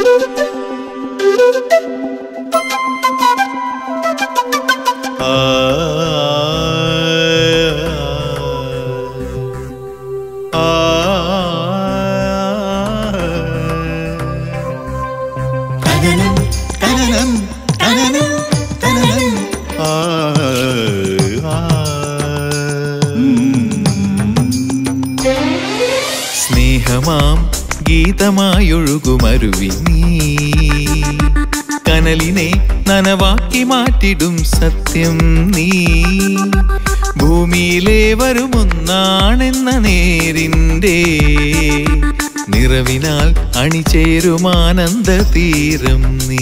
തനനം തനനം തനനം തനനം ആ ആ സ്നേഹമാം ഗീതമായൊഴുകുമരുവി നീ കനലിനെ നനവാക്കി മാറ്റിടും സത്യം നീ ഭൂമിയിലെ വരുമൊന്നാണെന്ന നേരിൻ്റെ നിറവിനാൽ അണിചേരുമാനന്ദ തീരം നീ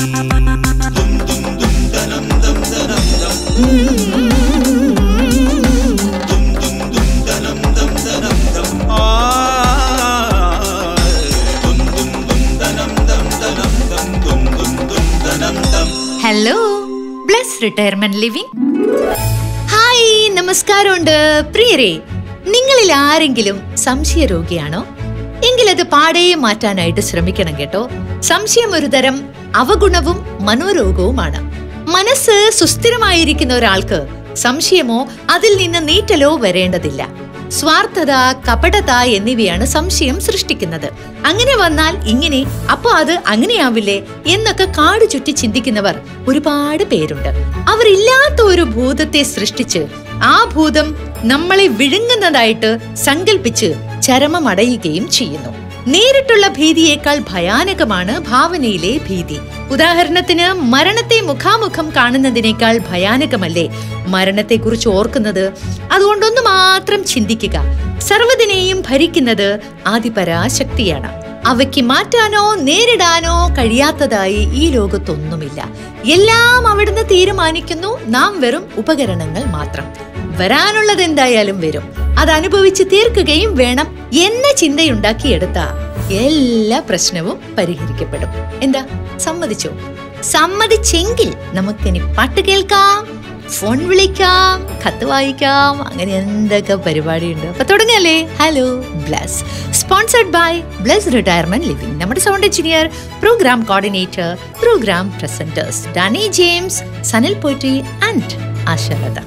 hello Bless retirement living hi നമസ്കാരമുണ്ട് പ്രിയരെ നിങ്ങളിൽ ആരെങ്കിലും സംശയരോഗിയാണോ എങ്കിലത് പാടേ മാറ്റാനായിട്ട് ശ്രമിക്കണം കേട്ടോ സംശയം ഒരു തരം അവഗുണവും മനോരോഗവുമാണ് മനസ്സ് സുസ്ഥിരമായിരിക്കുന്ന ഒരാൾക്ക് സംശയമോ അതിൽ നിന്ന് നീറ്റലോ വരേണ്ടതില്ല സ്വാർത്ഥത കപടത എന്നിവയാണ് സംശയം സൃഷ്ടിക്കുന്നത് അങ്ങനെ വന്നാൽ ഇങ്ങനെ അപ്പൊ അത് അങ്ങനെയാവില്ലേ എന്നൊക്കെ കാട് ചുറ്റി ചിന്തിക്കുന്നവർ ഒരുപാട് പേരുണ്ട് അവരില്ലാത്ത ഒരു ഭൂതത്തെ സൃഷ്ടിച്ച് ആ ഭൂതം നമ്മളെ വിഴുങ്ങുന്നതായിട്ട് സങ്കല്പിച്ച് ചരമമടയുകയും ചെയ്യുന്നു നേരിട്ടുള്ള ഭീതിയേക്കാൾ ഭയാനകമാണ് ഭാവനയിലെ ഭീതി ഉദാഹരണത്തിന് മരണത്തെ മുഖാമുഖം കാണുന്നതിനേക്കാൾ ഭയാനകമല്ലേ മരണത്തെക്കുറിച്ച് ഓർക്കുന്നത് അതുകൊണ്ടൊന്നു മാത്രം ചിന്തിക്കുക സർവ്വതിനെയും ഭരിക്കുന്നത് ആദിപരാശക്തിയാണ് അവയ്ക്ക് മാറ്റാനോ നേരിടാനോ കഴിയാത്തതായി ഈ ലോകത്തൊന്നുമില്ല എല്ലാം അവിടുന്ന് തീരുമാനിക്കുന്നു നാം വെറും ഉപകരണങ്ങൾ മാത്രം വരാനുള്ളത് എന്തായാലും വരും അത് അനുഭവിച്ച് തീർക്കുകയും വേണം എന്ന ചിന്തയുണ്ടാക്കിയെടുത്ത എല്ലാ പ്രശ്നവും പരിഹരിക്കപ്പെടും എന്താ സമ്മതിച്ചോ സമ്മതിച്ചെങ്കിൽ നമുക്കിനി പാട്ട് കേൾക്കാം ഫോൺ വിളിക്കാം കത്ത് വായിക്കാം അങ്ങനെ എന്തൊക്കെ പരിപാടിയുണ്ട് അപ്പൊ തുടങ്ങല്ലേ hello Bless sponsored by Bless retirement living നമ്മുടെ sound engineer program coordinator program presenters Dani James Sanal Potti and Ashalatha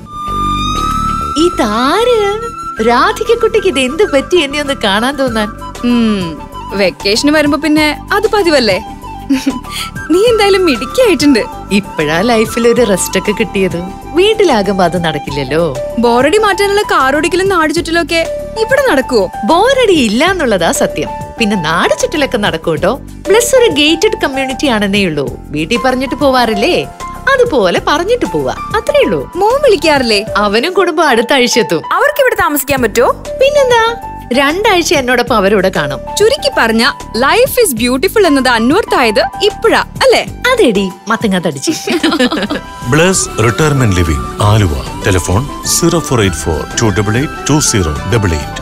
ഇതാര് രാധികക്കുട്ടിക്ക് ഇത് എന്ത് പറ്റി എന്നെ ഒന്ന് കാണാൻ തോന്നാൻ ഉം, വെക്കേഷന് വരുമ്പോ പിന്നെ അത് പതിവല്ലേ നീ എന്തായാലും മിടുക്കിയായിട്ടുണ്ട് ഇപ്പോഴാ ലൈഫിൽ ഒരു റെസ്റ്റ് ഒക്കെ കിട്ടിയത് വീട്ടിലാകുമ്പോ അത് നടക്കില്ലല്ലോ ബോറടി മാറ്റാനുള്ള കാറോടിക്കലും നാട് ചുറ്റലും ഒക്കെ ഇവിടെ നടക്കുവോ ബോറടി ഇല്ല എന്നുള്ളതാ സത്യം പിന്നെ നാട് ചുറ്റിലൊക്കെ നടക്കൂട്ടോ പ്ലസ് ഒരു ഗേറ്റഡ് കമ്മ്യൂണിറ്റി ആണെന്നേ ഉള്ളൂ വീട്ടിൽ പറഞ്ഞിട്ട് പോവാറില്ലേ അതുപോലെ പറഞ്ഞിട്ട് പോവാ അത്രേ ഉള്ളൂ മോൻ വിളിക്കാറില്ലേ അവനും കുടുംബം അടുത്ത ആഴ്ച എത്തും അവർക്ക് ഇവിടെ താമസിക്കാൻ പറ്റുമോ പിന്നെന്താ രണ്ടാഴ്ച എന്നോടൊപ്പം അവരോട് കാണും ചുരുക്കി പറഞ്ഞ ലൈഫ് ഇസ് ബ്യൂട്ടിഫുൾ എന്നത് അന്വർത്ഥായത് ഇപ്പോഴാ അല്ലേ അതെടി മത്തങ്ങ തടിച്ച് Bless retirement living Aluva telephone zero four eight four two double eight two zero double eight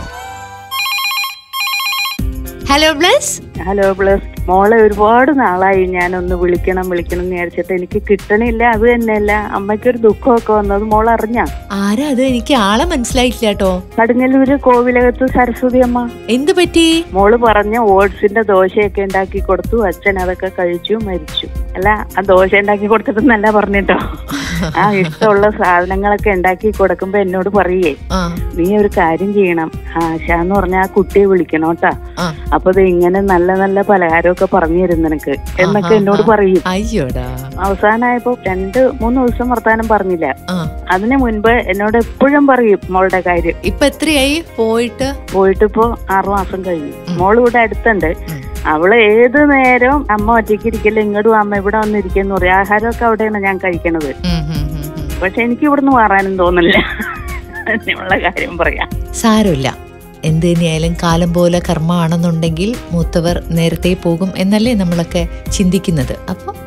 hello Bless hello plus മോളെ ഒരുപാട് നാളായി ഞാനൊന്ന് വിളിക്കണം വിളിക്കണം എന്ന് വിചാരിച്ചിട്ട് എനിക്ക് കിട്ടണില്ല അത് തന്നെയല്ല അമ്മയ്ക്കൊരു ദുഃഖമൊക്കെ വന്നത് മോൾ അറിഞ്ഞ ആരാ അത് എനിക്ക് ആളെ മനസ്സിലായിട്ടില്ല കേട്ടോ കടുങ്ങല്ലൂര് കോവിലകത്ത് സരസ്വതി അമ്മ എന്ത് പറ്റി മോള് പറഞ്ഞ ഓട്സിന്റെ ദോശയൊക്കെ ഉണ്ടാക്കി കൊടുത്തു അച്ഛൻ അതൊക്കെ കഴിച്ചു മരിച്ചു അല്ല ആ ദോശ ഉണ്ടാക്കി കൊടുത്തിട്ടെന്നല്ല പറഞ്ഞിട്ടോ ആ ഇഷ്ടമുള്ള സാധനങ്ങളൊക്കെ ഉണ്ടാക്കി കൊടുക്കുമ്പോ എന്നോട് പറയേ ആ നീ ഒരു കാര്യം ചെയ്യണം ആശ എന്ന് പറഞ്ഞ ആ കുട്ടിയെ വിളിക്കണം കേട്ടാ ആ അപ്പൊ ഇത് ഇങ്ങനെ നല്ല നല്ല പലഹാരമൊക്കെ പറഞ്ഞു തരും നിനക്ക് എന്നൊക്കെ ആഹാ, എന്നോട് ആ. പറയും അയ്യോടാ അവസാനമായപ്പോ രണ്ട് മൂന്ന് ദിവസം വർത്താനം പറഞ്ഞില്ല ആ അതിനു മുൻപ് എന്നോട് എപ്പോഴും പറയും മോളുടെ കാര്യം ഇപ്പൊ എത്രയായി പോയിട്ട് പോയിട്ടിപ്പോ ആറു മാസം കഴിഞ്ഞു ഉം. മോള് ഇവിടെ അടുത്തുണ്ട് ഉം. അവള് ഏത് നേരവും അമ്മ ഒറ്റയ്ക്ക് ഇരിക്കില്ല ഇങ്ങോട്ടും അമ്മ ഇവിടെ വന്നിരിക്കുന്നു പറയും ആഹാരമൊക്കെ അവിടെയാണ് ഞാൻ കഴിക്കണത് ഉം, ഉം, ഉം, ഉം. പക്ഷെ എനിക്ക് ഇവിടുന്ന് മാറാനും തോന്നില്ല ഉള്ള കാര്യം പറയാം സാരമില്ല എന്ത് തന്നെയായാലും കാലം പോലെ കർമ്മമാണെന്നുണ്ടെങ്കിൽ മൂത്തവർ നേരത്തെ പോകും എന്നല്ലേ നമ്മളൊക്കെ ചിന്തിക്കുന്നത് അപ്പോൾ അങ്ങനെ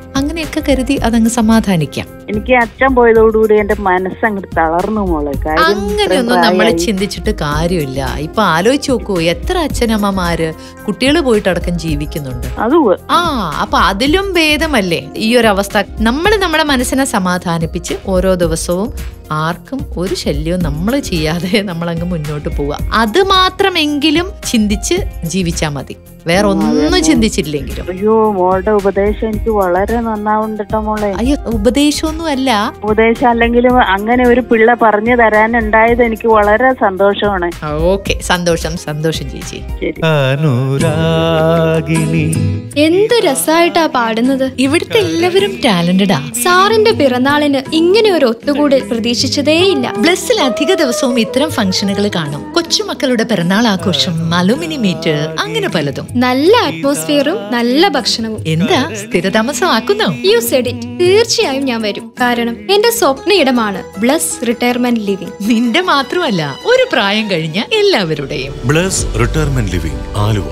അങ്ങനെയൊക്കെ കരുതി അതങ്ങ് സമാധാനിക്കാം എനിക്ക് അച്ഛൻ പോയതോടുകൂടി എന്റെ മനസ്സങ്ങോട്ട് തളർന്നു മോളെ കാര്യം അങ്ങനെയൊന്നും ഇത്രയും നമ്മൾ പ്രായമായി. ചിന്തിച്ചിട്ട് കാര്യമില്ല ഇപ്പൊ ആലോചിച്ച് നോക്കൂ എത്ര അച്ഛനമ്മമാര് കുട്ടികൾ പോയിട്ടടക്കം ജീവിക്കുന്നുണ്ട് അത് ഉവ്വ്. ആ അപ്പൊ അതിലും ഭേദമല്ലേ ഈ ഒരു അവസ്ഥ നമ്മൾ നമ്മുടെ മനസ്സിനെ സമാധാനിപ്പിച്ച് ഓരോ ദിവസവും ആർക്കും ഒരു ശല്യവും നമ്മൾ ചെയ്യാതെ നമ്മൾ അങ്ങ് മുന്നോട്ട് പോവുക അത് മാത്രമെങ്കിലും ചിന്തിച്ച് ജീവിച്ചാ മതി വേറെ ഒന്നും ചിന്തിച്ചില്ലെങ്കിലും അയ്യോ മോളുടെ ഉപദേശം എനിക്ക് വളരെ നന്നാവുണ്ടട്ടോ മോളെ അയ്യോ ഉപദേശമൊന്നും അല്ല ഉപദേശം അല്ലെങ്കിലും അങ്ങനെ ഒരു പിള്ള പറഞ്ഞു തരാനുണ്ടായത് എനിക്ക് വളരെ സന്തോഷമാണ് ഓക്കെ സന്തോഷം സന്തോഷം ചേച്ചി ശരി അനുരാഗിണി എന്ത് രസമായിട്ടാ പാടുന്നത് ഇവിടുത്തെ എല്ലാവരും ടാലന്റഡാ സാറിന്റെ പിറന്നാളിന് ഇങ്ങനെ ഒരു ഒത്തുകൂടൽ പ്രതീക്ഷിച്ചതേയില്ല ബ്ലസ്സിൽ അധിക ദിവസവും ഇത്തരം ഫംഗ്ഷനുകൾ കാണും കൊച്ചുമക്കളുടെ പിറന്നാൾ ആഘോഷം അലുമിനി മീറ്റ് അങ്ങനെ പലതും നല്ല അറ്റ്മോസ്ഫിയറും നല്ല ഭക്ഷണവും എന്താ സ്ഥിരതാമസമാക്കുന്നോ യു സെഡ് ഇറ്റ് തീർച്ചയായും ഞാൻ വരും കാരണം എന്റെ സ്വപ്ന ഇടമാണ് ബ്ലസ് റിട്ടയർമെന്റ് ലിവിംഗ് നിന്റെ മാത്രമല്ല ഒരു പ്രായം കഴിഞ്ഞ എല്ലാവരുടെയും Bless retirement living Aluva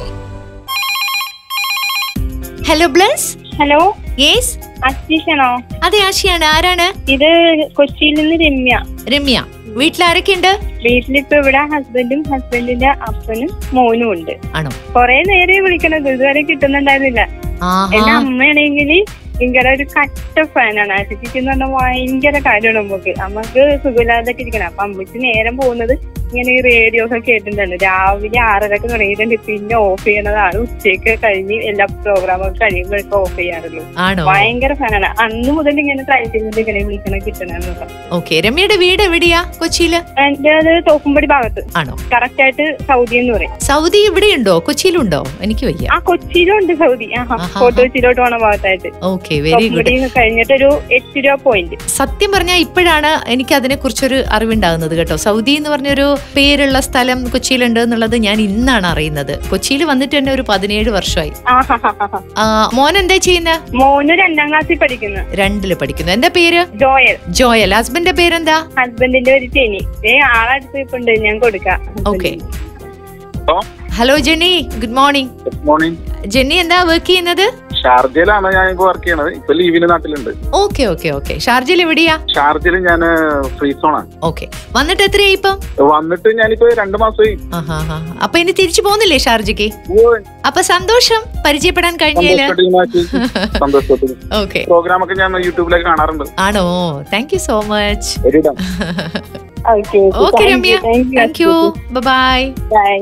hello Bless hello yes അശ്ലീഷാണോ അതെ ആശയാണ് ആരാണ് ഇത് കൊച്ചിയിൽ നിന്ന് രമ്യ രമ്യ വീട്ടിലാരൊക്കെയുണ്ട് വീട്ടിലിപ്പോ ഇവിടെ ഹസ്ബൻഡും ഹസ്ബൻഡിന്റെ അപ്പനും മോനും ഉണ്ട് ആണോ കൊറേ നേരെ വിളിക്കണത് ഇതുവരെ കിട്ടുന്നുണ്ടായിരുന്നില്ല എന്റെ ആഹാ അമ്മയാണെങ്കിൽ ഭയങ്കര ഒരു കട്ട ഫാനാണ് ആശിക്ക് എന്ന് പറഞ്ഞാൽ ഭയങ്കര കാര്യമാണ് നമുക്ക് അമ്മക്ക് സുഖമില്ലാതൊക്കെ ഇരിക്കണം അപ്പൊ അമ്മക്ക് നേരം പോകുന്നത് ഇങ്ങനെ ഈ റേഡിയോ ഒക്കെ കേട്ടിട്ടുണ്ട് രാവിലെ ആറരക്ക് തുടങ്ങിയിട്ടുണ്ട് പിന്നെ ഓഫ് ചെയ്യണതാണ് ഉച്ചയ്ക്ക് കഴിഞ്ഞ് എല്ലാ പ്രോഗ്രാമൊക്കെ കഴിയുമ്പോഴൊക്കെ ഓഫ് ചെയ്യാറുള്ളൂ ആണോ ഭയങ്കര ഫാനാണ് അന്ന് മുതൽ ഇങ്ങനെ ട്രൈ ചെയ്തിട്ട് ഇങ്ങനെ വിളിക്കണ കിട്ടണമെന്ന് ഓക്കെ രമ്യയുടെ വീട് എവിടെയാ കൊച്ചിയില് എന്റെ അത് തോക്കുംപടി ഭാഗത്ത് ആണോ കറക്റ്റ് ആയിട്ട് സൗദി എന്ന് പറയും സൗദി ഇവിടെയുണ്ടോ കൊച്ചിയിലുണ്ടോ എനിക്ക് വയ്യ ആ കൊച്ചിയിലും ഉണ്ട് സൗദി ആ ആഹാ. ഫോട്ടോ കൊച്ചിയിലോട്ട് പോണ ഭാഗത്തായിട്ട് ഓക്കെ വെരി ഗുഡ് തോക്കുംപടി കഴിഞ്ഞിട്ടൊരു എട്ട് രൂപ പോയിന്റ് സത്യം പറഞ്ഞാൽ ഇപ്പോഴാണ് എനിക്ക് അതിനെ കുറിച്ചൊരു അറിവുണ്ടാകുന്നത് കേട്ടോ സൗദി എന്ന് പറഞ്ഞൊരു പേരുള്ള സ്ഥലം കൊച്ചിയിലുണ്ട് എന്നുള്ളത് ഞാൻ ഇന്നാണ് അറിയുന്നത് കൊച്ചിയിൽ വന്നിട്ട് തന്നെ ഒരു പതിനേഴ് വർഷമായി ആ, മോൻ എന്താ ചെയ്യുന്ന മോന് രണ്ടാം ക്ലാസ്സിൽ പഠിക്കുന്നു രണ്ടില് പഠിക്കുന്നു എന്താ പേര് ജോയൽ ജോയൽ ഹസ്ബൻഡിന്റെ പേരെന്താ ഹസ്ബൻഡിന്റെ ഒരു ചെനി ഏ ആളടുത്ത് ഇപ്പൊ ഉണ്ട് ഞാൻ കൊടുക്കാം okay hello Jenny good morning good morning Jenny എന്താ വർക്ക് ചെയ്യുന്നത് ഷാർജയിലാണ് ഞാൻ ഇപ്പോൾ വർക്ക് ചെയ്യണത് ഇപ്പൊ ലീവിന് നാട്ടിലുണ്ട് ഓക്കെ ഓക്കെ ഓക്കെ ഷാർജയിൽ എവിടെയാ ഷാർജയിൽ ഞാൻ ഫ്രീ സോണാണ് ഓക്കെ വന്നിട്ട് എത്രയായി ഇപ്പം വന്നിട്ട് ഞാനിപ്പോ രണ്ടു മാസമായി ആഹാ ഹാ അപ്പൊ ഇനി തിരിച്ചു പോകുന്നില്ലേ ഷാർജയ്ക്ക് ഓ, അപ്പൊ സന്തോഷം പരിചയപ്പെടാൻ കഴിഞ്ഞാല് സന്തോഷത്തോടെ ഇങ്ങനെ സന്തോഷത്തോടെ ഓക്കെ പ്രോഗ്രാം ഒക്കെ ഞാൻ യൂട്യൂബിലേക്ക് കാണാറുണ്ട് ആണോ താങ്ക് യു സോ മച്ച് ഒരിടം okay Ramya thank you bye bye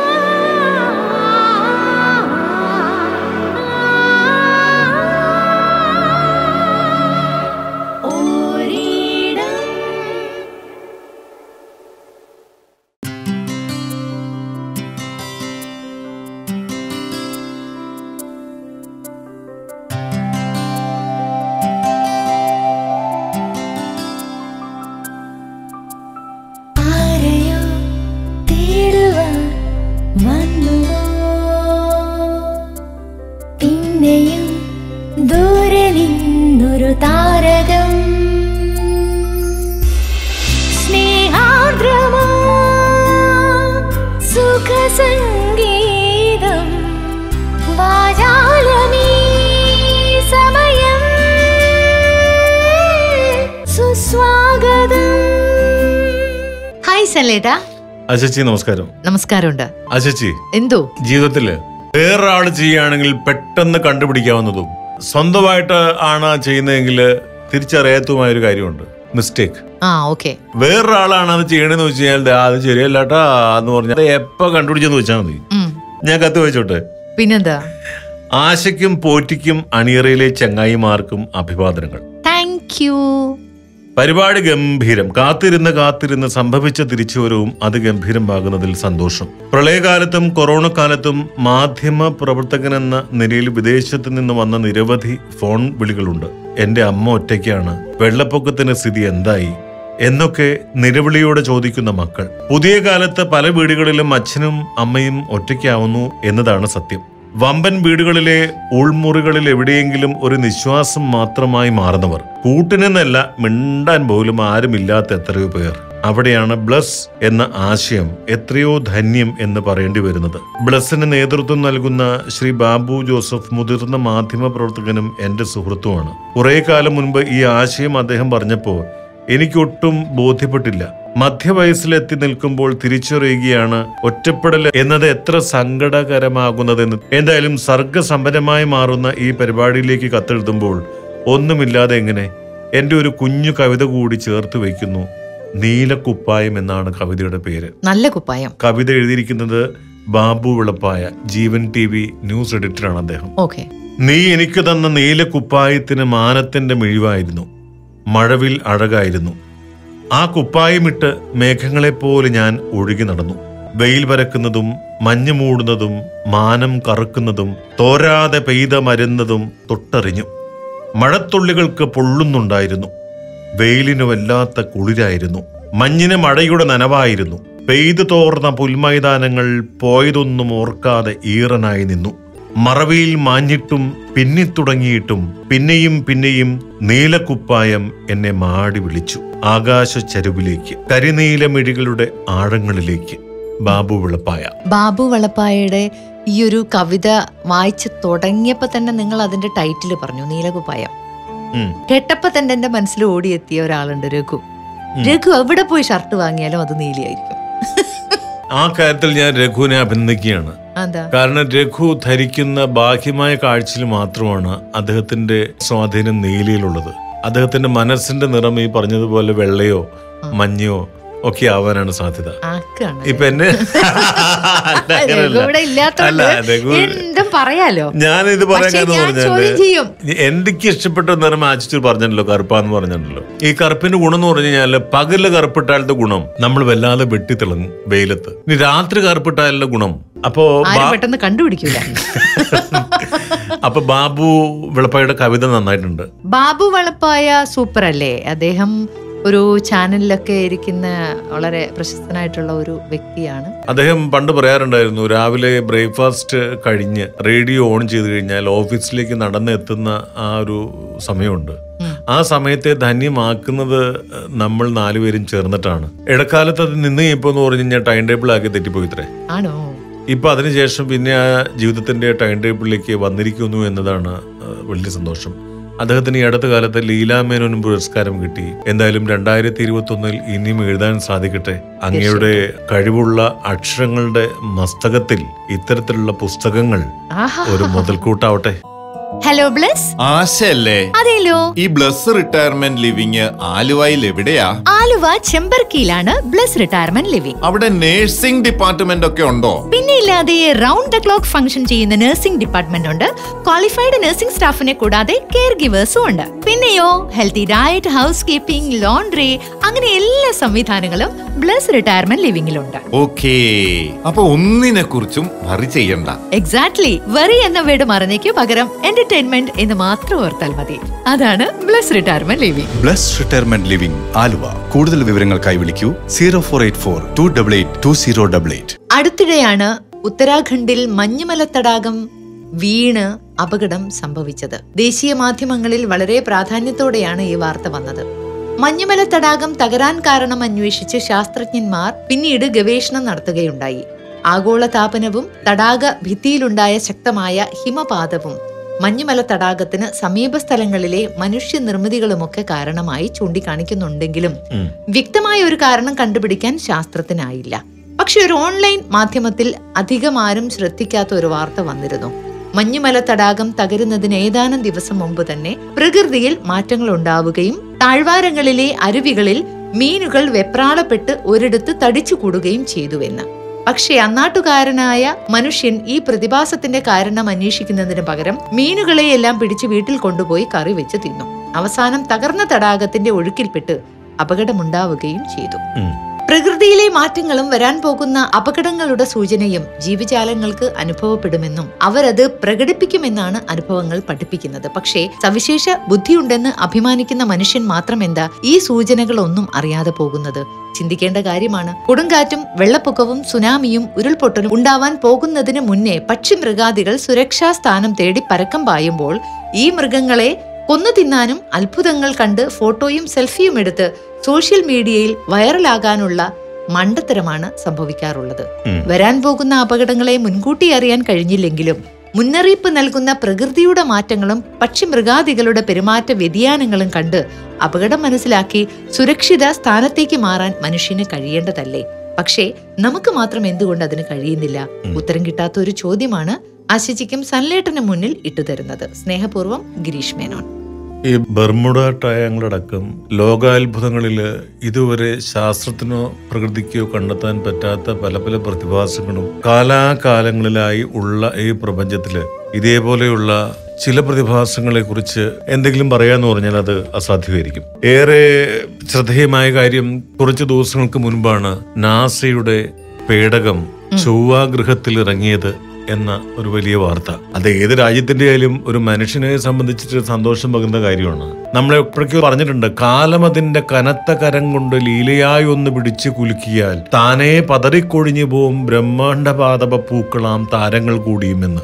ആരെയോ തേടുവാൻ വന്നുവോ പിന്നെയും ദൂരെ നിന്നൊരു താരകം സ്നേഹാർദ്രമാ സുഖസംഗീതം വാചാലമീ സമയം സുസ്വാഗതം ഹായ് സല്ലേട്ടാ അശച്ചി നമസ്കാരം നമസ്കാരമുണ്ട് അശച്ചി എന്തോ ജീവിതത്തില് വേറൊരാൾ ചെയ്യുകയാണെങ്കിൽ പെട്ടെന്ന് കണ്ടുപിടിക്കാവുന്നതും സ്വന്തമായിട്ട് ആണ് ചെയ്യുന്നതെങ്കിൽ തിരിച്ചറിയാത്തതുമായ ഒരു കാര്യമുണ്ട് മിസ്റ്റേക്ക് ആ ഓക്കെ വേറൊരാളാണ് അത് ചെയ്യണമെന്ന് വെച്ച് കഴിഞ്ഞാൽ ദാ അത് ശരിയല്ലാട്ടാ എന്ന് പറഞ്ഞാൽ അത് എപ്പോ കണ്ടുപിടിച്ചെന്ന് വെച്ചാൽ മതി ഞാൻ കത്ത് വെച്ചോട്ടെ പിന്നെന്താ ആശയ്ക്കും പോറ്റിക്കും അണിയറയിലെ ചങ്ങായിമാർക്കും അഭിവാദനങ്ങൾ താങ്ക് യു പരിപാടി ഗംഭീരം കാത്തിരുന്ന് കാത്തിരുന്ന് സംഭവിച്ച തിരിച്ചുവരവും അത് ഗംഭീരമാകുന്നതിൽ സന്തോഷം പ്രളയകാലത്തും കൊറോണ കാലത്തും മാധ്യമ പ്രവർത്തകനെന്ന നിലയിൽ വിദേശത്ത് നിന്ന് വന്ന നിരവധി ഫോൺ വിളികളുണ്ട് എന്റെ അമ്മ ഒറ്റയ്ക്കാണ് വെള്ളപ്പൊക്കത്തിന്റെ സ്ഥിതി എന്തായി എന്നൊക്കെ നിലവിളിയോടെ ചോദിക്കുന്ന മക്കൾ പുതിയ കാലത്ത് പല വീടുകളിലും അച്ഛനും അമ്മയും ഒറ്റയ്ക്കാവുന്നു എന്നതാണ് സത്യം വമ്പൻ വീടുകളിലെ ഉൾമുറികളിൽ എവിടെയെങ്കിലും ഒരു നിശ്വാസം മാത്രമായി മാറുന്നവർ കൂട്ടിനെന്നല്ല മിണ്ടാൻ പോലും ആരുമില്ലാത്ത എത്രയോ പേർ അവിടെയാണ് ബ്ലസ് എന്ന ആശയം എത്രയോ ധന്യം എന്ന് പറയേണ്ടി വരുന്നത് ബ്ലസ്സിന് നേതൃത്വം നൽകുന്ന ശ്രീ ബാബു ജോസഫ് മുതിർന്ന മാധ്യമ പ്രവർത്തകനും എന്റെ സുഹൃത്തുമാണ് കുറെ കാലം മുൻപ് ഈ ആശയം അദ്ദേഹം പറഞ്ഞപ്പോൾ എനിക്കൊട്ടും ബോധ്യപ്പെട്ടില്ല മധ്യവയസ്സിലെത്തി നിൽക്കുമ്പോൾ തിരിച്ചറിയുകയാണ് ഒറ്റപ്പെടൽ എന്നത് എത്ര സങ്കടകരമാകുന്നതെന്ന് എന്തായാലും സർഗസമ്പന്നമായി മാറുന്ന ഈ പരിപാടിയിലേക്ക് കത്തെഴുതുമ്പോൾ ഒന്നുമില്ലാതെ എങ്ങനെ എന്റെ ഒരു കുഞ്ഞു കവിത കൂടി ചേർത്ത് വയ്ക്കുന്നു നീലക്കുപ്പായം എന്നാണ് കവിതയുടെ പേര് നല്ല കുപ്പായം കവിത എഴുതിയിരിക്കുന്നത് ബാബു വിളപ്പായ ജീവൻ ടി വി ന്യൂസ് എഡിറ്ററാണ് അദ്ദേഹം ഓക്കെ നീ എനിക്ക് തന്ന നീലക്കുപ്പായത്തിന് മാനത്തിന്റെ മിഴിവായിരുന്നു മഴവിൽ അഴകായിരുന്നു ആ കുപ്പായമിട്ട് മേഘങ്ങളെപ്പോലെ ഞാൻ ഒഴുകി നടന്നു വെയിൽ പരക്കുന്നതും മഞ്ഞ് മൂടുന്നതും മാനം കറുക്കുന്നതും തോരാതെ പെയ്ത മരുന്നതും തൊട്ടറിഞ്ഞു മഴത്തുള്ളികൾക്ക് പൊള്ളുന്നുണ്ടായിരുന്നു വെയിലിന് വല്ലാത്ത കുളിരായിരുന്നു മഞ്ഞിന് മഴയുടെ നനവായിരുന്നു പെയ്തു തോർന്ന പുൽമൈതാനങ്ങൾ പോയതൊന്നും ഓർക്കാതെ ഈറനായി നിന്നു മറവിയിൽ മാഞ്ഞിട്ടും പിന്നിത്തുടങ്ങിയിട്ടും പിന്നെയും പിന്നെയും നീലക്കുപ്പായം എന്നെ മാടി വിളിച്ചു ആകാശ ചരുവിലേക്ക് കരിനീലമിഴികളുടെ ആഴങ്ങളിലേക്ക് ബാബു വിളപ്പായ ബാബു വളപ്പായയുടെ ഈ ഒരു കവിത വായിച്ചു തുടങ്ങിയപ്പോ തന്നെ നിങ്ങൾ അതിന്റെ ടൈറ്റിൽ പറഞ്ഞു നീലകുപ്പായം ഉം. കേട്ടപ്പോ തന്നെ എന്റെ മനസ്സിൽ ഓടിയെത്തിയ ഒരാളുണ്ട് രഘു ഉം. രഘു എവിടെ പോയി ഷർട്ട് വാങ്ങിയാലും അത് നീലിയായിരിക്കും ആ കാര്യത്തിൽ ഞാൻ രഘുവിനെ അഭിനന്ദിക്കുകയാണ് അതാ കാരണം രഘു ധരിക്കുന്ന ബാഹ്യമായ കാഴ്ചയിൽ മാത്രമാണ് അദ്ദേഹത്തിന്റെ സ്വാധീനം നീലയിലുള്ളത് അദ്ദേഹത്തിന്റെ മനസ്സിന്റെ നിറം ഈ പറഞ്ഞതുപോലെ വെള്ളയോ മഞ്ഞയോ ഒക്കെ ആവാനാണ് സാധ്യത ആക്കാണ് ഇപ്പൊ എന്നെ അല്ല, രഘു അങ്ങനെയല്ല. ഇവിടെ ഇല്ലാത്തോണ്ട് അല്ല, രഘു- എന്തും പറയാലോ ഞാനിത് പക്ഷേ പറയാന്ന് ഞാൻ ചോദ്യം പറഞ്ഞാല് ചെയ്യും എനിക്ക് ഇഷ്ടപ്പെട്ട നിറം ആച്ചിട്ട് പറഞ്ഞല്ലോ കറുപ്പാന്ന് പറഞ്ഞല്ലോ ഈ കറുപ്പിന്റെ ഗുണം എന്ന് പറഞ്ഞു കഴിഞ്ഞാല് പകല് കറുപ്പിട്ടാലത്തെ ഗുണം നമ്മൾ വല്ലാതെ വെട്ടിത്തിളങ്ങും വെയിലത്ത് ഇനി രാത്രി കറുപ്പിട്ടാലുള്ള ഗുണം അപ്പോ ആരും ബാ- പെട്ടെന്ന് കണ്ടുപിടിക്കൂല അപ്പൊ ബാബു വിളപ്പായുടെ കവിത നന്നായിട്ടുണ്ട് ബാബു വളപ്പായ സൂപ്പർ അല്ലേ അദ്ദേഹം ഒരു ചാനലിലൊക്കെ ഇരിക്കുന്ന വളരെ പ്രശസ്തനായിട്ടുള്ള ഒരു വ്യക്തിയാണ് അദ്ദേഹം പണ്ട് പറയാറുണ്ടായിരുന്നു രാവിലെ ബ്രേക്ക്ഫാസ്റ്റ് കഴിഞ്ഞ് റേഡിയോ ഓൺ ചെയ്ത് കഴിഞ്ഞാൽ ഓഫീസിലേക്ക് നടന്നെത്തുന്ന ആ ഒരു സമയമുണ്ട് ഉം. ആ സമയത്തെ ധന്യമാക്കുന്നത് നമ്മൾ നാലുപേരും ചേർന്നിട്ടാണ് ഇടക്കാലത്ത് അത് നിന്ന് ഇപ്പൊ എന്ന് പറഞ്ഞു കഴിഞ്ഞാൽ ടൈം ടേബിൾ ആക്കി തെറ്റിപ്പോയി ഇത്രേ ആണോ ഇപ്പൊ അതിനുശേഷം പിന്നെ ആ ജീവിതത്തിന്റെ ടൈം ടേബിളിലേക്ക് വന്നിരിക്കുന്നു എന്നതാണ് ആ, വലിയ സന്തോഷം അദ്ദേഹത്തിന് ഈ അടുത്ത കാലത്ത് ലീലാമേനോനും പുരസ്കാരം കിട്ടി എന്തായാലും രണ്ടായിരത്തി ഇരുപത്തി ഒന്നിൽ ഇനിയും എഴുതാൻ സാധിക്കട്ടെ അങ്ങയുടെ കഴിവുള്ള അക്ഷരങ്ങളുടെ മസ്തകത്തിൽ ഇത്തരത്തിലുള്ള പുസ്തകങ്ങൾ ആഹാ ഒരു മുതൽക്കൂട്ടാവട്ടെ ഹലോ ബ്ലസ് ആശയല്ലേ അതെല്ലോ ഈ ബ്ലസ് റിട്ടയർമെന്റ് ലിവിങ് ആലുവയിൽ എവിടെയാ ആലുവ ചെമ്പർക്കിയിലാണ് ബ്ലസ് റിട്ടയർമെന്റ് ലിവിംഗ് അവിടെ നേഴ്സിംഗ് ഡിപ്പാർട്ട്മെന്റ് ഒക്കെ ഉണ്ടോ പിന്നെ ഇല്ലാതെ റൗണ്ട് ദ ക്ലോക്ക് ഫംഗ്ഷൻ ചെയ്യുന്ന നഴ്സിംഗ് ഡിപ്പാർട്ട്മെന്റ് ഉണ്ട് ക്വാളിഫൈഡ് നഴ്സിംഗ് സ്റ്റാഫിനെ കൂടാതെ കെയർ ഗിവേഴ്സും ഉണ്ട് പിന്നെയോ healthy diet housekeeping laundry അങ്ങനെ എല്ലാ സംവിധാനങ്ങളും ബ്ലസ് റിട്ടയർമെന്റ് ലിവിംഗിലുണ്ട് ഓക്കേ അപ്പൊ ഒന്നിനെ കുറിച്ചും വറി ചെയ്യണ്ട എക്സാക്ട്ലി വെറി എന്ന വേർഡ് മറന്നേക്കു പകരം എന്റർടൈൻമെന്റ് എന്ന് മാത്രം ഓർത്താൽ മതി അതാണ് Bless retirement living Bless retirement living Aluva കൂടുതൽ വിവരങ്ങൾക്കായി വിളിക്കൂ zero four eight four two double eight two zero double eight അടുത്തിടെയാണ് ഉത്തരാഖണ്ഡിൽ മഞ്ഞുമല തടാകം വീണ് അപകടം സംഭവിച്ചത് ദേശീയ മാധ്യമങ്ങളിൽ വളരെ പ്രാധാന്യത്തോടെയാണ് ഈ വാർത്ത വന്നത് മഞ്ഞുമല തടാകം തകരാൻ കാരണം അന്വേഷിച്ച് ശാസ്ത്രജ്ഞന്മാർ പിന്നീട് ഗവേഷണം നടത്തുകയുണ്ടായി ആഗോള താപനവും തടാക ഭിത്തിയിലുണ്ടായ ശക്തമായ ഹിമപാതവും മഞ്ഞുമല തടാകത്തിന് സമീപ സ്ഥലങ്ങളിലെ മനുഷ്യനിർമ്മിതികളുമൊക്കെ കാരണമായി ചൂണ്ടിക്കാണിക്കുന്നുണ്ടെങ്കിലും ഉം. വ്യക്തമായ ഒരു കാരണം കണ്ടുപിടിക്കാൻ ശാസ്ത്രത്തിനായില്ല പക്ഷെ ഒരു ഓൺലൈൻ മാധ്യമത്തിൽ അധികം ആരും ശ്രദ്ധിക്കാത്ത ഒരു വാർത്ത വന്നിരുന്നു മഞ്ഞുമല തടാകം തകരുന്നതിന് ഏതാനും ദിവസം മുമ്പ് തന്നെ പ്രകൃതിയിൽ മാറ്റങ്ങൾ ഉണ്ടാവുകയും താഴ്വാരങ്ങളിലെ അരുവികളിൽ മീനുകൾ വെപ്രാളപ്പെട്ട് ഒരിടത്ത് തടിച്ചുകൂടുകയും ചെയ്തുവെന്ന് പക്ഷേ അന്നാട്ടുകാരനായ മനുഷ്യൻ ഈ പ്രതിഭാസത്തിന്റെ കാരണം അന്വേഷിക്കുന്നതിന് പകരം മീനുകളെയെല്ലാം പിടിച്ച് വീട്ടിൽ കൊണ്ടുപോയി കറി വെച്ച് തിന്നു അവസാനം തകർന്ന തടാകത്തിന്റെ ഒഴുക്കിൽപ്പെട്ട് അപകടമുണ്ടാവുകയും ചെയ്തു ഉം. പ്രകൃതിയിലെ മാറ്റങ്ങളും വരാൻ പോകുന്ന അപകടങ്ങളുടെ സൂചനയും ജീവജാലങ്ങൾക്ക് അനുഭവപ്പെടുമെന്നും അവരത് പ്രകടിപ്പിക്കുമെന്നാണ് അനുഭവങ്ങൾ പഠിപ്പിക്കുന്നത് പക്ഷേ സവിശേഷ ബുദ്ധിയുണ്ടെന്ന് അഭിമാനിക്കുന്ന മനുഷ്യൻ മാത്രം എന്താ ഈ സൂചനകളൊന്നും അറിയാതെ പോകുന്നത് ചിന്തിക്കേണ്ട കാര്യമാണ് കൊടുങ്കാറ്റും വെള്ളപ്പൊക്കവും സുനാമിയും ഉരുൾപൊട്ടലും ഉണ്ടാവാൻ പോകുന്നതിന് മുന്നേ പക്ഷിമൃഗാദികൾ സുരക്ഷാ സ്ഥാനം തേടി പരക്കം പായുമ്പോൾ ഈ മൃഗങ്ങളെ കൊന്നു തിന്നാനും അത്ഭുതങ്ങൾ കണ്ട് ഫോട്ടോയും സെൽഫിയും എടുത്ത് സോഷ്യൽ മീഡിയയിൽ വൈറലാകാനുള്ള മണ്ടത്തരമാണ് സംഭവിക്കാറുള്ളത് ഉം. വരാൻ പോകുന്ന അപകടങ്ങളെ മുൻകൂട്ടി അറിയാൻ കഴിഞ്ഞില്ലെങ്കിലും മുന്നറിയിപ്പ് നൽകുന്ന പ്രകൃതിയുടെ മാറ്റങ്ങളും പക്ഷിമൃഗാദികളുടെ പെരുമാറ്റ വ്യതിയാനങ്ങളും കണ്ട് അപകടം മനസ്സിലാക്കി സുരക്ഷിത സ്ഥാനത്തേക്ക് മാറാൻ മനുഷ്യന് കഴിയേണ്ടതല്ലേ പക്ഷേ നമുക്ക് മാത്രം എന്തുകൊണ്ട് അതിന് കഴിയുന്നില്ല ഉത്തരം കിട്ടാത്ത ഒരു ചോദ്യമാണ് ആശിച്ചിക്കും സൺലേട്ടന് മുന്നിൽ ഇട്ടുതരുന്നത് സ്നേഹപൂർവ്വം ഗിരീഷ് മേനോൻ ഈ ബർമുഡ ട്രയാങ്കിൾ അടക്കം ലോകാത്ഭുതങ്ങളില് ഇതുവരെ ശാസ്ത്രത്തിനോ പ്രകൃതിക്കോ കണ്ടെത്താൻ പറ്റാത്ത പല പല പ്രതിഭാസങ്ങളും കാലാകാലങ്ങളിലായി ഉള്ള ഈ പ്രപഞ്ചത്തില് ഇതേപോലെയുള്ള ചില പ്രതിഭാസങ്ങളെ കുറിച്ച് എന്തെങ്കിലും പറയാന്ന് പറഞ്ഞാൽ അത് അസാധ്യമായിരിക്കും ഏറെ ശ്രദ്ധേയമായ കാര്യം കുറച്ച് ദിവസങ്ങൾക്ക് മുൻപാണ് നാസയുടെ പേടകം ചൊവ്വാഗ്രഹത്തിൽ ഇറങ്ങിയത് എന്ന ഒരു വലിയ വാർത്ത അത് ഏത് രാജ്യത്തിന്റെ ആയാലും ഒരു മനുഷ്യനെ സംബന്ധിച്ചിട്ട് സന്തോഷം പകുന്ന കാര്യമാണ് നമ്മൾ എപ്പോഴൊക്കെ പറഞ്ഞിട്ടുണ്ട് കാലം അതിന്റെ കനത്ത കരം കൊണ്ട് ലീലയായി ഒന്ന് പിടിച്ചു കുലുക്കിയാൽ താനേ പതറിക്കൊഴിഞ്ഞു പോവും ബ്രഹ്മാണ്ഡ പാതപ പൂക്കളാം താരങ്ങൾ കൂടിയുമെന്ന്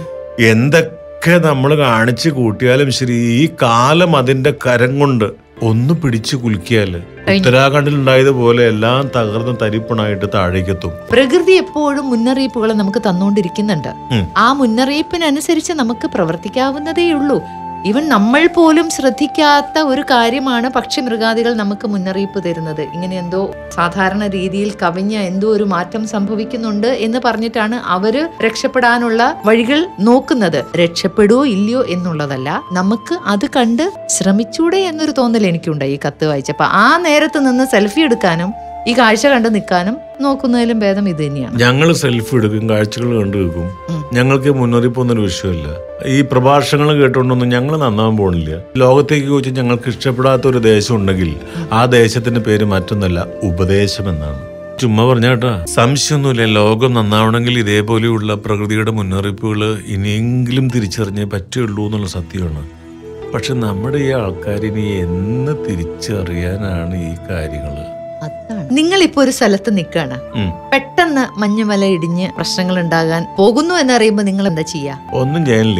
എന്തൊക്കെ നമ്മൾ കാണിച്ചു കൂട്ടിയാലും ശരി ഈ കാലം അതിന്റെ കരം കൊണ്ട് ഒന്ന് പിടിച്ചു കുലുക്കിയാല് ഉത്തരാഖണ്ഡിൽ ഉണ്ടായതുപോലെ എല്ലാം തകർന്ന് തരിപ്പണായിട്ട് താഴേക്കെത്തും പ്രകൃതി എപ്പോഴും മുന്നറിയിപ്പുകൾ നമുക്ക് തന്നുകൊണ്ടിരിക്കുന്നുണ്ട് ഉം. ആ മുന്നറിയിപ്പിനനുസരിച്ച് നമുക്ക് പ്രവർത്തിക്കാവുന്നതേ ഉള്ളൂ ഇവൻ നമ്മൾ പോലും ശ്രദ്ധിക്കാത്ത ഒരു കാര്യമാണ് പക്ഷിമൃഗാദികൾ നമുക്ക് മുന്നറിയിപ്പ് തരുന്നത് ഇങ്ങനെ എന്തോ സാധാരണ രീതിയിൽ കവിഞ്ഞ എന്തോ ഒരു മാറ്റം സംഭവിക്കുന്നുണ്ട് എന്ന് പറഞ്ഞിട്ടാണ് അവര് രക്ഷപ്പെടാനുള്ള വഴികൾ നോക്കുന്നത് രക്ഷപ്പെടുവോ ഇല്ലയോ എന്നുള്ളതല്ല നമുക്ക് അത് കണ്ട് ശ്രമിച്ചൂടെ എന്നൊരു തോന്നൽ എനിക്കുണ്ടായി ഈ കത്ത് വായിച്ചപ്പോ ആ നേരത്ത് നിന്ന് സെൽഫി എടുക്കാനും ഈ കാഴ്ച കണ്ട് നിൽക്കാനും നോക്കുന്നതിലും ഭേദം ഇത് തന്നെയാണ് ഞങ്ങൾ സെൽഫി എടുക്കും കാഴ്ചകൾ കണ്ടു വെക്കും ഞങ്ങൾക്ക് മുന്നറിയിപ്പൊന്നും ഒരു വിഷയമില്ല ഈ പ്രഭാഷണങ്ങൾ കേട്ടുകൊണ്ടൊന്നും ഞങ്ങൾ നന്നാവാൻ പോണില്ല ലോകത്തേക്ക് വെച്ച് ഞങ്ങൾക്ക് ഇഷ്ടപ്പെടാത്ത ഒരു ദേശം ഉണ്ടെങ്കിൽ ആ ദേശത്തിന്റെ പേര് മറ്റൊന്നല്ല ഉപദേശം എന്നാണ് ചുമ്മാ പറഞ്ഞാട്ടാ സംശയമൊന്നുമില്ല ലോകം നന്നാവണമെങ്കിൽ ഇതേപോലെയുള്ള പ്രകൃതിയുടെ മുന്നറിയിപ്പുകൾ ഇനിയെങ്കിലും തിരിച്ചറിഞ്ഞേ പറ്റുള്ളൂ എന്നുള്ള സത്യമാണ് പക്ഷെ നമ്മുടെ ഈ ആൾക്കാരിനി എന്ന് തിരിച്ചറിയാനാണ് ഈ കാര്യങ്ങൾ അതാണ് നിങ്ങൾ ഇപ്പൊ ഒരു സ്ഥലത്ത് നിൽക്കാണ് ഉം. പെട്ടെന്ന് മഞ്ഞുമല ഇടിഞ്ഞ് പ്രശ്നങ്ങൾ ഉണ്ടാകാൻ പോകുന്നു എന്നറിയുമ്പോ നിങ്ങൾ എന്താ ചെയ്യാ ഒന്നും ചെയ്യാനില്ല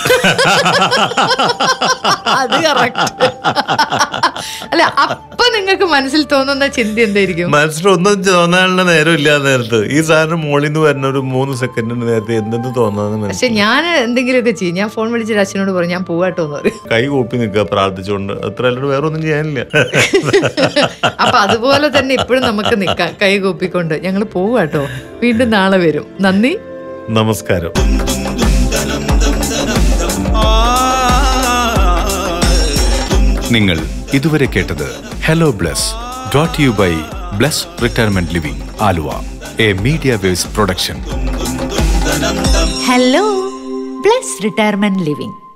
അത് കറക്റ്റ് അല്ല അപ്പൊ നിങ്ങൾക്ക് മനസ്സിൽ തോന്നുന്ന ചിന്ത എന്തായിരിക്കും മനസ്സിലൊന്നും തോന്നാനുള്ള നേരമില്ല ആ നേരത്ത് ഈ സാധനം മുകളിൽ നിന്ന് വരുന്ന ഒരു മൂന്ന് സെക്കൻഡിന് നേരത്തെ എന്തെന്ന് തോന്നാന്ന് പക്ഷെ മനസ്സിൽ ഞാൻ എന്തെങ്കിലുമൊക്കെ ചെയ്യും ഞാൻ ഫോൺ വിളിച്ചിട്ട് അച്ഛനോട് പറയും ഞാൻ പോവാട്ടോ എന്ന് പറയും കൈ കൂപ്പി നിൽക്കുക പ്രാർത്ഥിച്ചുകൊണ്ട് അത്ര അല്ലാണ്ട് വേറെ ഒന്നും ചെയ്യാനില്ല അപ്പൊ അതുപോലെ തന്നെ ഇപ്പോഴും നമുക്ക് നിൽക്കാം കൈ കൂപ്പിക്കൊണ്ട് ഞങ്ങൾ പോവാട്ടോ വീണ്ടും നാളെ വരും നന്ദി നമസ്കാരം നിങ്ങൾ ഇതുവരെ കേട്ടത് hello Bless brought you by Bless retirement living Aluva a media waves production hello plus retirement living